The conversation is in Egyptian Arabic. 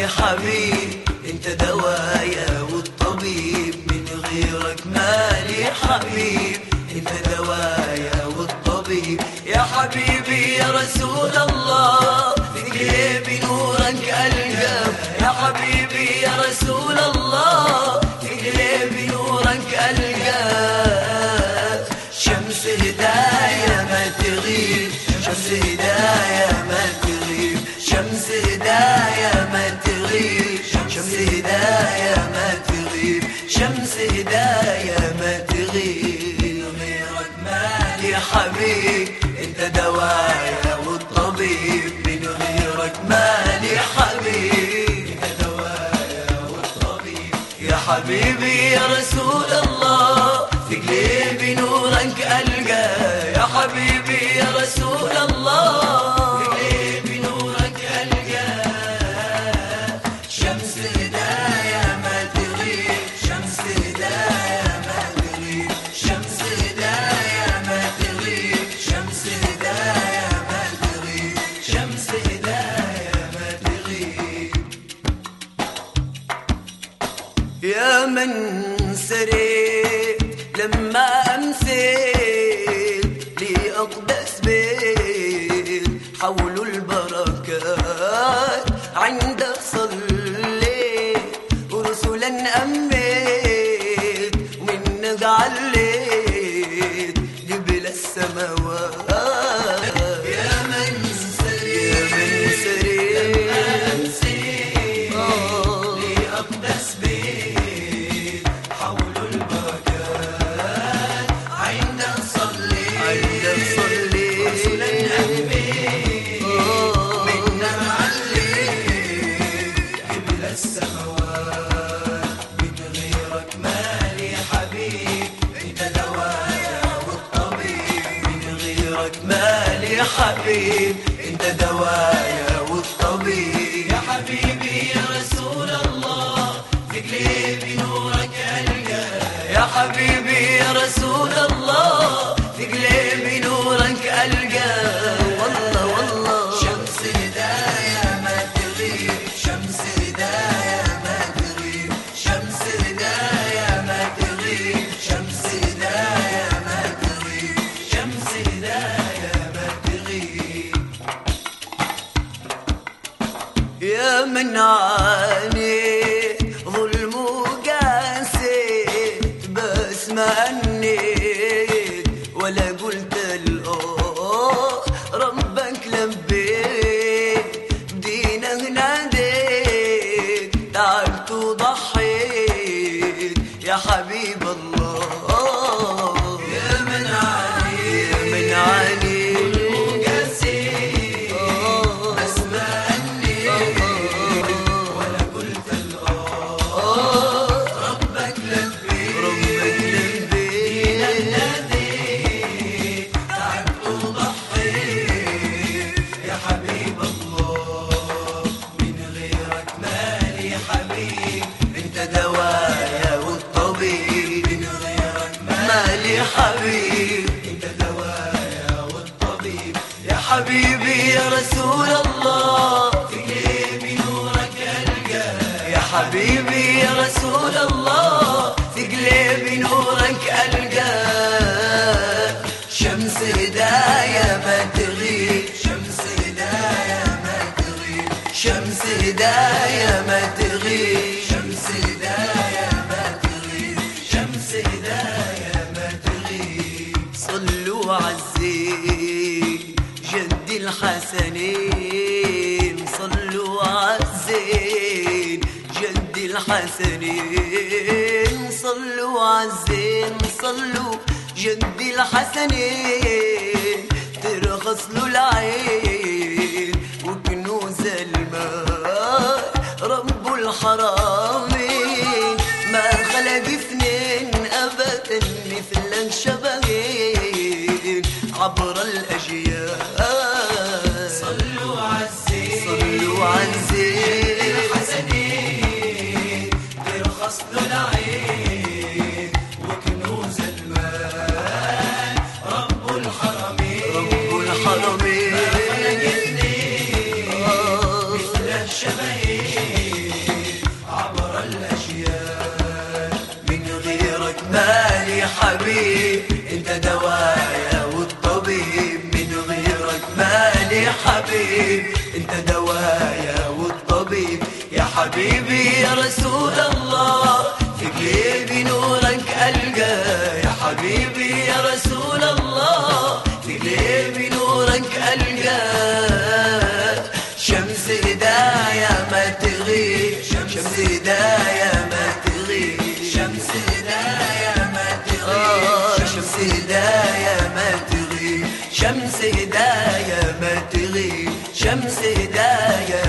حبيب انت دوايا والطبيب من غيرك مالي حبيب انت دوايا والطبيب يا حبيبي يا رسول الله في قلبي نورك ألقى يا حبيبي يا رسول الله في قلبي نورك ألقى شمس هداية ما تغيب شمس هداية ما تغيب شمس هداية ما تغيب شمس هداية ما تغيب شمس هداية ما تغيب غيرك مالي حبيب انت دوايا والطبيب من غيرك مالي حبيب انت دوايا والطبيب يا حبيبي يا رسول الله في قلبي نورك ألقى يا حبيبي يا رسول الله في قلبي نورك ألقى شمس هدايا ما تغيب شمس هدايا ما تغيب شمس هدايا ما تغيب شمس هدايا ما تغيب شمس هدايا ما تغيب يا من سريت لما أمسيت لأقدس بيت حول البركات عندك صليت ورسلا أميت ومنك عليت جبل السماوات يا من سريت يا من سريت لأقدس بيت حول البركات عندك صلي عندك صلي رسولا أنبيت منا معلم قبل السماوات من غيرك مالي حبيب انت دوايا والطبيب من غيرك مالي حبيب انت دوايا والطبيب يا حبيبي يا رسول الله في قلبي نورك ألقى يا حبيبي يا رسول الله في قلبي نورك ألقى والله والله شمس هدايا ما تغيب شمس هدايا ما تغيب شمس هدايا ما تغيب شمس هدايا ما تغيب شمس هدايا ما تغيب يا من عاني ظلم وقاسيت بس ما أنيت ولا قلت الأوه ربك لبيت دينه ناديت تعبت وضحيت يا حبيب الله يا من عاني يا من عاني وقاسيت بس ما أنيت ولا قلت الآه ربك لبيت ربك لبيت ناديت تعبت وضحيت يا حبيب الله من غيرك مالي حبيب انت دوايا والطبيب من غيرك مالي حبيب انت دوايا والطبيب يا حبيبي يا رسول الله في قلبي نورك ألقى يا حبيبي يا رسول الله في قلبي نورك ألقى شمس هدايا ما تغيب شمس هدايا ما تغيب شمس هدايا ما تغيب شمس هدايا ما تغيب شمس هدايا ما تغيب صلوا عزين جد الحسنين صلوا عزين جد الحسنين صلوا عزين صلوا جد الحسنين ترخص له العين وكنوز الماء رب الحرامين ما خلق اثنين ابدا مثل شبهين عبر الاجيال صلوا عزين صلوا عزين الحسنين ترخص له العين وكنوز المال رب الحرمين رب الحرمين مثل الشبهين حبيب انت دوايا والطبيب يا حبيبي يا رسول الله في قلبي نورك ألقى يا حبيبي يا رسول الله في قلبي نورك ألقى شمس هدايا ما تغيب شمس هدايا ما تغيب شمس هدايا ما تغيب شمس هدايا ما تغيب شمس هدايا ما تغيب شمس هدايا